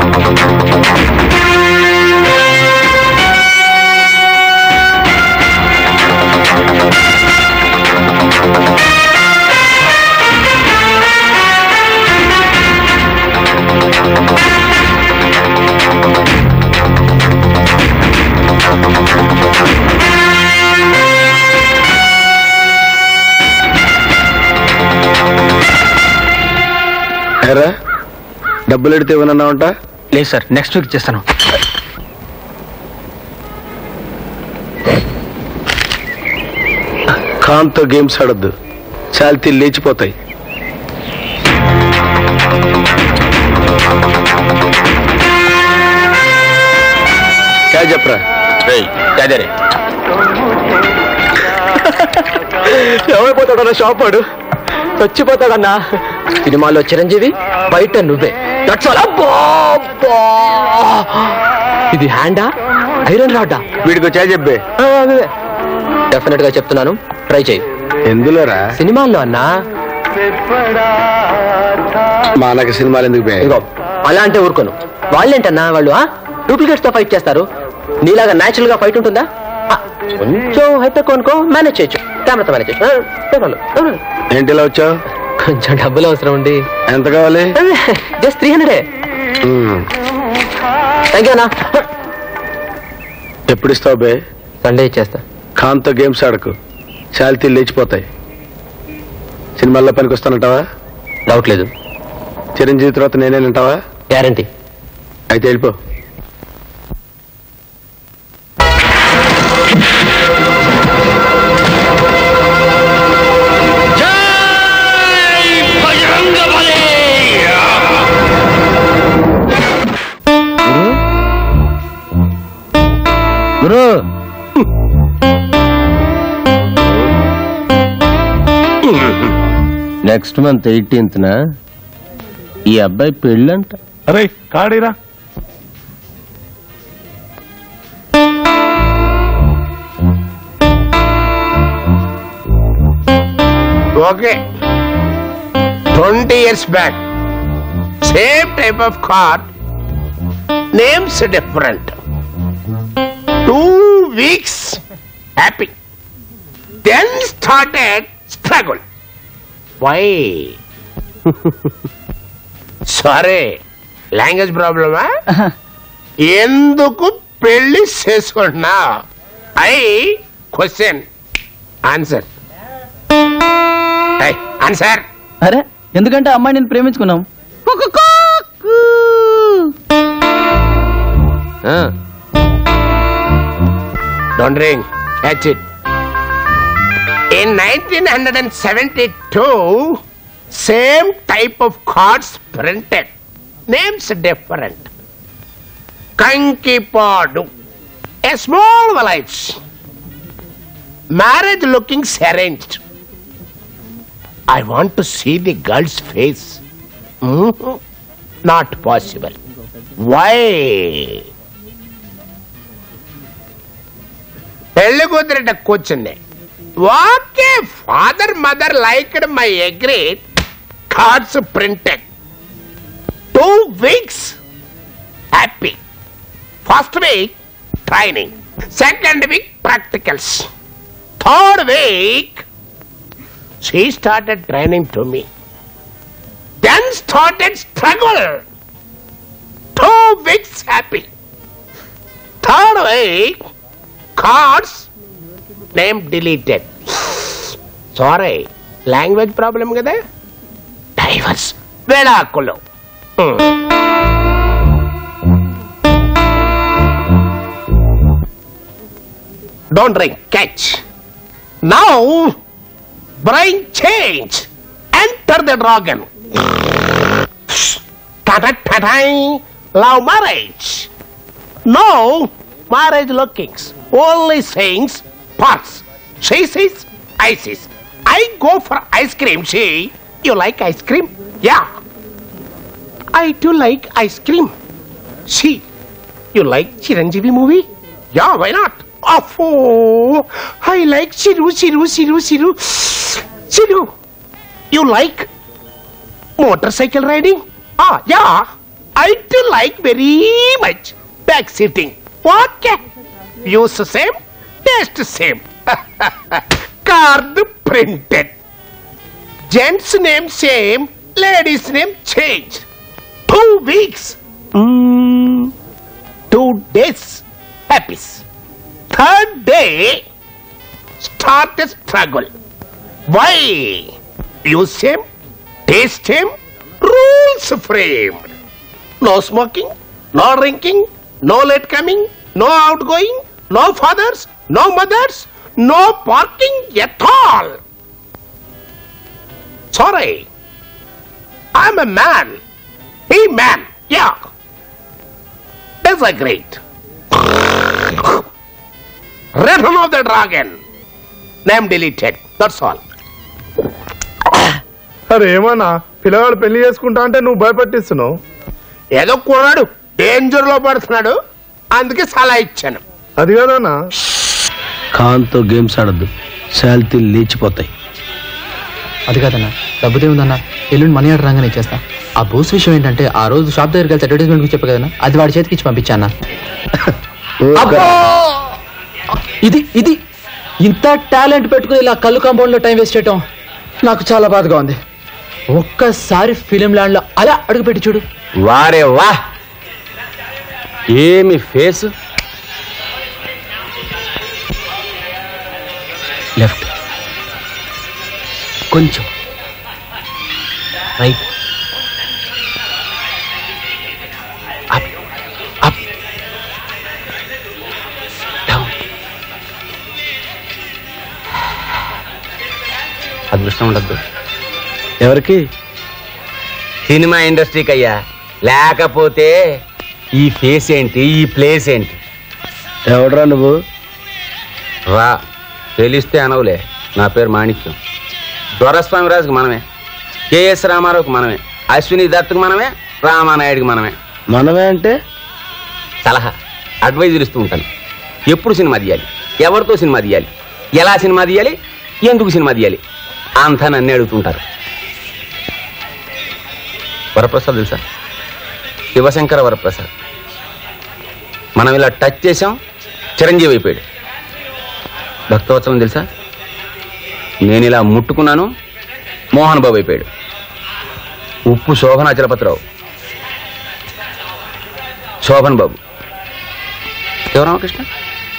ఎరా డబ్బులు ఎడితే ఇవ్వనన్నావంట లేదు సార్ నెక్స్ట్ వీక్ చేస్తాను ఖాన్తో గేమ్స్ ఆడొద్దు చాల్తీ లేచిపోతాయి క్యా చెప్పరా ఏమైపోతాడన్నా షాప్ వాడు చచ్చిపోతాడన్నా సినిమాలో చిరంజీవి బయట నువ్వే That's all. అబ్బా, అబ్బా. ఇది హ్యాండా ఐరన్ రాడ్డా వీడికి వచ్చా చెప్పే డెఫినెట్ గా చెప్తున్నాను ట్రై చేయి ఎందులోరా సినిమాల్లో అన్నా మానక సినిమాలు ఎందుకు బే ఇదిగో అలా అంటే ఊరుకోను వాళ్ళేంటన్నా వాళ్ళు డూప్లికేట్స్ తో ఫైట్ చేస్తారు నీలాగా న్యాచురల్ గా ఫైట్ ఉంటుందా ఆ, కొంచెం హైట్ తక్కువ అనుకో మేనేజ్ చేయొచ్చు కెమెరాతో మేనేజ్ చేయొచ్చు ఆ, no problem, no problem. ఏంటి ఇలా వచ్చావు కొంచెం డబ్బులు అవసరం ఉండి ఎంత కావాలి జస్ట్ త్రీ హండ్రెడ్ ఉమ్. థ్యాంక్ యూ అన్నా ఎప్పుడు ఇస్తావు బే సండే ఇచ్చేస్తా ఖాన్తో గేమ్స్ ఆడకు చాల్తీ లేచిపోతాయి సినిమాల్లో పనికి వస్తానంటావా డౌట్ లేదు చిరంజీవి తర్వాత నేనేనంటావా గ్యారంటీ అయితే వెళ్ళిపో గురు నెక్స్ట్ మంత్ ఎయిటీన్త్ నా ఈ అబ్బాయి పెళ్ళంట అరే కాడీరా Okay. 20 years back, same type of car, names different. Two weeks happy. Then started struggle. Why? Sorry, language problem, ఎందుకు పెళ్లి చేసుకున్నా ఐ క్వశ్చన్ ఆన్సర్ ఆన్సర్ అరే ఎందుకంటే అమ్మాయి నేను ప్రేమించుకున్నాం Don't ring. Catch it. In 1972, same type of cards printed. Names different. Kankipadu. A small village. Marriage looking arranged. I want to see the girl's face. Mhm. Not possible. Why? పెళ్లి కుదిరిట కూర్చుంది okay father mother liked my agree cards printed two weeks happy first week training second week practicals third week she started training to me then started struggle two weeks happy third week cards name deleted sorry language problem కదా divorce వేళాకులు don't drink catch now brain change enter the dragon love marriage No marriage lookings. Only sayings, parts. She says, I says. I go for ice cream. She, you like ice cream? Yeah. I do like ice cream. She, you like Chiranjeevi movie? Yeah, why not? Oh, I like Chiru, Chiru, Chiru, Chiru. Chiru, you like motorcycle riding? Ah, yeah. I do like very much back sitting. Okay. Use same, taste same. Card printed. Gents name same, ladies name change. Two weeks. Mm, two days. Happy. Third day, start a struggle. Why? Use him, taste him, rules framed. No smoking, no drinking, no late coming, no outgoing, no fathers, no mothers, no parking at all. Sorry. I'm a man. He man. Yeah. Disagree. Return of the dragon. Name deleted. That's all. అరే ఏమన్నా పిల్లవాడు పెళ్లి చేసుకుంటా అంటే నువ్వు భయపెట్టిస్తున్నావు ఏదో కుర్రాడు danger లో పడుతున్నాడు అందుకే సలహా ఇచ్చాను అది కదన్నా ఖాన్తో గేమ్స్ ఆడద్దు శాలితీలు లేచిపోతాయి అది కాదన్నా డబ్బుదే ఉందన్నా ఎల్లుండి మనీ ఆర్డర్ రాగానే ఇచ్చేస్తా ఆ బూస్ విషయం ఏంటంటే ఆ రోజు షాప్ దగ్గరికి వెళ్తే అడ్వర్టైజ్మెంట్ గురించి చెప్పు కదన్నా అది వాడి చేతికి ఇచ్చి పంపించా అన్న ఇది ఇది ఇంత టాలెంట్ పెట్టుకుని ఇలా కళ్ళు కాంపౌండ్ లో టైం వేస్ట్ చేయటం నాకు చాలా బాధగా ఉంది ఒక్కసారి ఫిలిం ల్యాండ్ లో అలా అడుగుపెట్టి చూడు వారే వా ఏమి ఫేస్ లెఫ్ట్ కొంచెం రైట్ అప్ అప్ డౌన్ అదృష్టం ఉండద్దు ఎవరికి సినిమా ఇండస్ట్రీకి అయ్యా లేకపోతే ఈ ఫేస్ ఏంటి ఈ ప్లేస్ ఏంటి ఎవడరా నువ్వు రా తెలిస్తే అనవులే నా పేరు మాణిక్యం దొరస్వామి రాజుకి మనమే కేఎస్ రామారావుకి మనమే అశ్విని దత్తుకు మనమే రామానాయుడికి మనమే మనమే అంటే సలహా అడ్వైజర్ ఇస్తూ ఉంటాను ఎప్పుడు సినిమా తీయాలి ఎవరితో సినిమా తీయాలి ఎలా సినిమా తీయాలి ఎందుకు సినిమా తీయాలి అంతా నన్నే అడుగుతుంటారు వరప్రసాద్ తెలుసా శివశంకర వరప్రసాద్ మనం ఇలా టచ్ చేసాం చిరంజీవి అయిపోయాడు భక్తవత్సలం తెలుసా నేను ఇలా ముట్టుకున్నాను మోహన్ బాబు అయిపోయాడు ఉప్పు శోభన చలపతిరావు శోభన్ బాబు శివరామకృష్ణ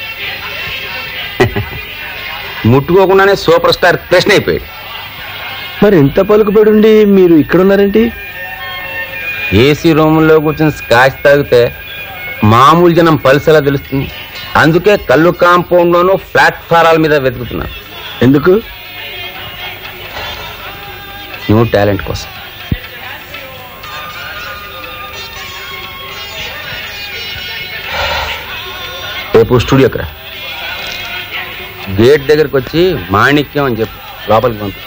ముట్టుకోకుండానే సూపర్ స్టార్ కృష్ణ అయిపోయాడు మరి ఇంత పలుకుబడి ఉండి మీరు ఇక్కడ ఉన్నారేంటి ఏసీ రూముల్లో కూర్చొని స్కాచ్ తాగితే మామూలు జనం పల్సలా తెలుస్తుంది అందుకే కళ్ళు కాంపౌండ్లోనూ ప్లాట్ఫారాల మీద వెతుకుతున్నాను ఎందుకు న్యూ టాలెంట్ కోసం రేపు స్టూడియోకి రా గేట్ దగ్గరికి వచ్చి మాణిక్యం అని చెప్పు లోపలికి పంపి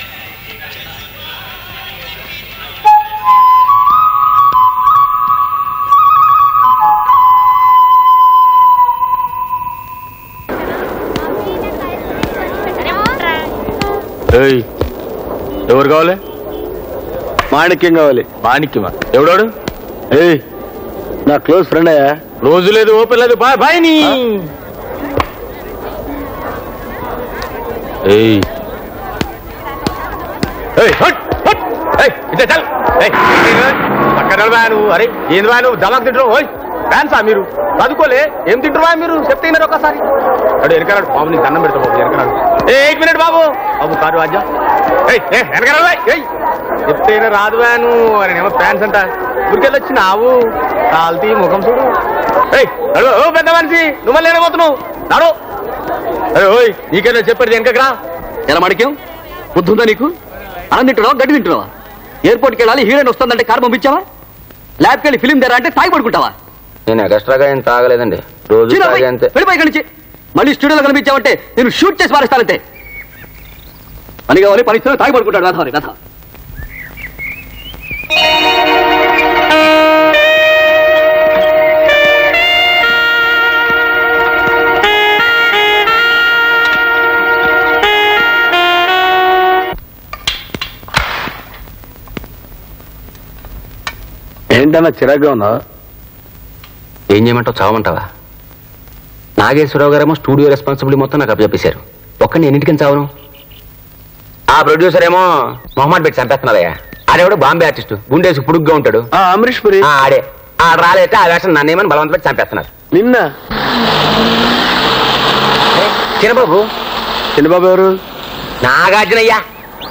ఏయ్ ఎవరు కావాలి మాణిక్యం కావాలి మాణిక్యమా ఎవడాడు ఏయ్ నా క్లోజ్ ఫ్రెండ్ అయ్యా రోజు లేదు ఓపెన్ లేదు బాయ్ బాయ్ నీ ఏయ్ ఏయ్ హట్ హట్ ఏయ్ ఇట్లా చల్ ఏయ్ పక్కన బా నువ్వు అరే ఏంది బా నువ్వు దమాక్ తింటావు ఓయ్ ఫ్యాన్సా మీరు చదువుకోలే ఏం తింటారు మీరు చెప్తే వినరు ఒక్కసారి అడు వెనకరాడు బాబు నీకు దండం పెడతా బాబు వెనకరాడు ఏ ఎయిట్ మినిట్ బాబు బాబు కారు రాజ్యా ఏయ్ ఏ వెనకరాడు బాయ్ ఏయ్ చెప్తే వినరు రాదు బా నువ్వు అని ఏమో ఫ్యాన్స్ అంట ఊరికెళ్ళొచ్చి నావు కాల్తీ ముఖం చూడు ఏయ్ నడు ఓ పెద్ద మనిషి నువ్వు మళ్ళీ ఏడబోతున్నావు నాడు అరే ఓయ్ నీకేదో చెప్పేది వెనకకి రా ఎలా మడిక్యం బుద్ధుందా నీకు అన్నం తింటున్నావా గడ్డి తింటున్నావా ఎయిర్పోర్ట్కి వెళ్ళాలి హీరోయిన్ వస్తుందంటే కారు పంపించావా ల్యాబ్కి వెళ్ళి ఫిలిం తెరా అంటే తాగి పడుకుంటావా నేను ఎక్స్ట్రాగా ఏం తాగలేదండి రోజు చీరా తాగే పోయి, అంతే వెళ్ళిపోయి ఇక్కడి నుంచి మళ్ళీ స్టూడియోలో కనిపించావంటే నేను షూట్ చేసి మారేస్తానంతే పని కావాలి పని ఇస్తే తాగి పడుకుంటాడు రథ కథ ఏంటి ఏంటన్నా చిరాగ్గా ఉన్నా ఏం చేయమంటావు చావమంటావా నాగేశ్వరరావు గారేమో స్టూడియో రెస్పాన్సిబిలిటీ మొత్తం నాకు అప్పచెప్పేశారు ఒక్క నేను ఇంటికి చావను ఆ ప్రొడ్యూసర్ ఏమో మొహమ్మద్ పెట్టి చంపేస్తున్నారయ్యా ఆడేవాడు బాంబే ఆర్టిస్ట్ గుండేసి పుడుగ్గా ఉంటాడు ఆ అమరీష్ పురి ఆ, ఆడే ఆడ రాలేస్తే ఆ వేషం నన్నేమని బలవంత పెట్టి చంపేస్తున్నారు నిన్న ఏ, చిన్నబాబు చిన్నబాబు ఎవరు నాగార్జునయ్యా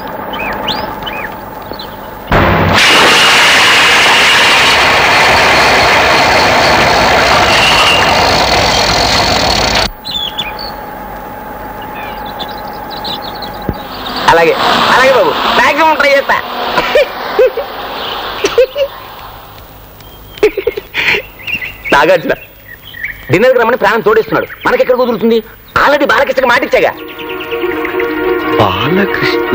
అలాగే అలాగే బాబు మాక్సిమం ట్రై చేస్తా నాగార్జున డిన్నర్కి రమ్మని ప్రాణం తోడేస్తున్నాడు మనకెక్కడ కుదురుతుంది ఆల్రెడీ బాలకృష్ణకి మాటిచ్చాగా బాలకృష్ణ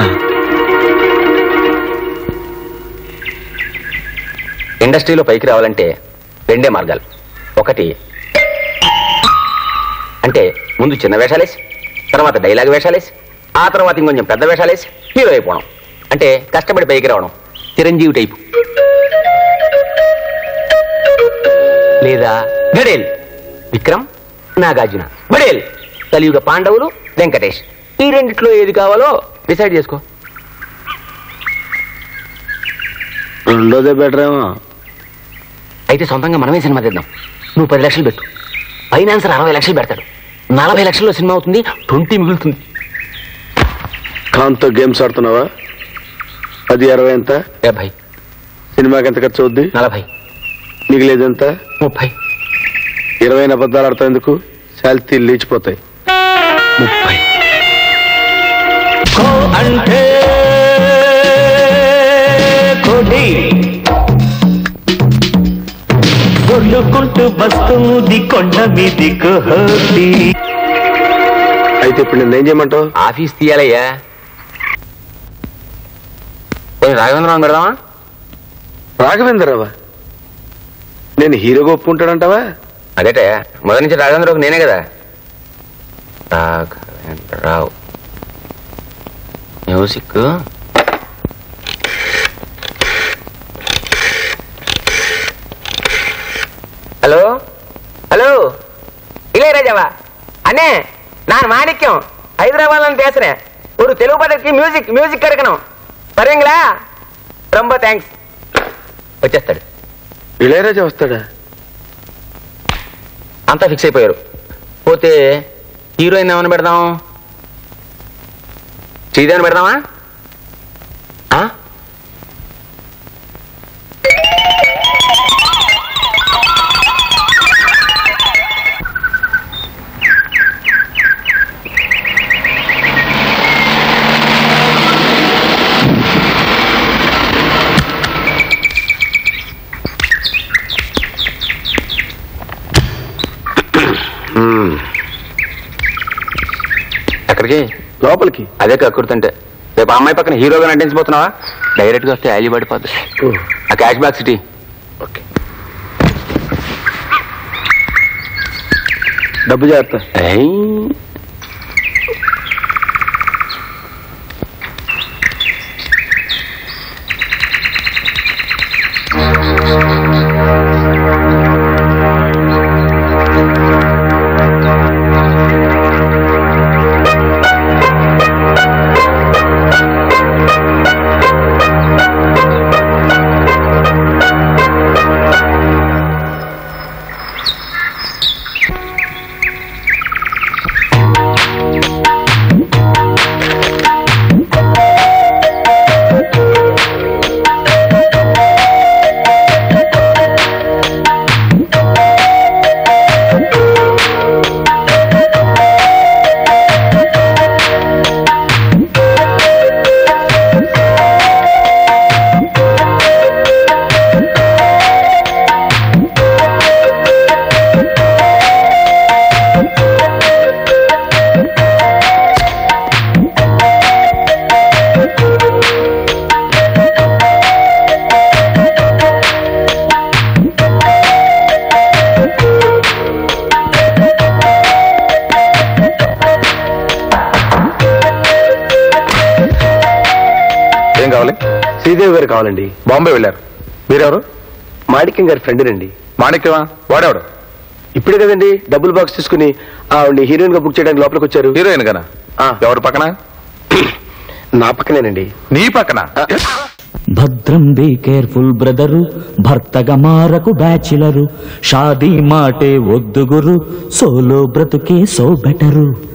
ఇండస్ట్రీలో పైకి రావాలంటే రెండే మార్గాలు ఒకటి అంటే ముందు చిన్న వేషాలేసి తర్వాత డైలాగ్ వేషాలేసి ఆ తర్వాత ఇంకొంచెం పెద్ద వేషాలేసి హీరో అయిపోవడం అంటే కష్టపడి పైకి రావడం చిరంజీవి టైపు లేదా గడేల్ విక్రమ్ నాగార్జున గడేల్ కలియుగ పాండవులు వెంకటేష్ ఈ రెండిట్లో ఏది కావాలో డిసైడ్ చేసుకో రెండోదే బెటర్ ఏమో అయితే సొంతంగా మనమే సినిమా తీద్దాం నువ్వు పది లక్షలు పెట్టు ఫైనాన్సర్ అరవై లక్షలు పెడతాడు నలభై లక్షల్లో సినిమా అవుతుంది ట్వంటీ మిగులుతుంది ఖాన్తో గేమ్స్ ఆడుతున్నావా అది అరవై ఎంత డెబ్బై సినిమాకి ఎంత ఖర్చు అవుద్ది నలభై మిగిలేదెంత ముప్పై ఇరవై అబద్ధాలు ఆడతావు ఎందుకు శాల్తీ లేచిపోతాయి ముప్పై అంటే కొడి కొట్టుకుంటూ వస్తుంది కొండ మీది కోడి అయితే ఇప్పుడు నేను ఏం చేయమంటావు ఆఫీస్ తీయాలయ్యా పోనీ రాఘవేంద్రరావు పెడదామా రాఘవేంద్రరావా నేను హీరోగా ఒప్పుకుంటాడంటావా అదేటే మొదటి నుంచి రాఘవేంద్రరావు నేనే కదా రాఘవేంద్రరావు మ్యూజిక్ ஹலோ ஹலோ இளையராஜாவா அண்ணே நான் மாணிக்கம் ஹைதராபாத்ல இருந்து பேசுறேன் ஒரு தெலுங்கு படத்துக்கு மியூசிக் மியூசிக் கிடைக்கணும் வருவீங்களா ரொம்ப థ్యాంక్స్ వచ్చేస్తాడు ఇళయరాజా వస్తాడా అంతా ఫిక్స్ అయిపోయారు పోతే హీరోయిన్ ఏమైనా పెడదాం శ్రీదేవిని పెడదామా ఆ? ఎక్కడికి లోపలికి అదే కక్కుర్తంటే రేపు ఆ అమ్మాయి పక్కన హీరోగా నటించబోతున్నావా డైరెక్ట్ గా వస్తే యాజీ పడిపోద్ది ఆ క్యాష్ బ్యాక్ సిటీ ఓకే డబ్బు జాగ్రత్త ఏం కావాలి శ్రీదేవి గారు కావాలండి బాంబే వెళ్ళారు మీరెవరు మాణిక్యం గారి ఫ్రెండ్ రండి మాణిక్యమా వాడేవాడు ఇప్పుడే కదండి డబుల్ బాక్స్ తీసుకుని ఆవిడ హీరోయిన్ గా బుక్ చేయడానికి లోపలికి వచ్చారు హీరోయిన్ గనా ఆ. ఎవరి పక్కన నా పక్కనేనండి నీ పక్కన భద్రం బీ కేర్ఫుల్ బ్రదరు భర్తగా మారకు బ్యాచిలరు షాదీ మాటే వద్దు గురు సోలో బ్రతుకే సో బెటరు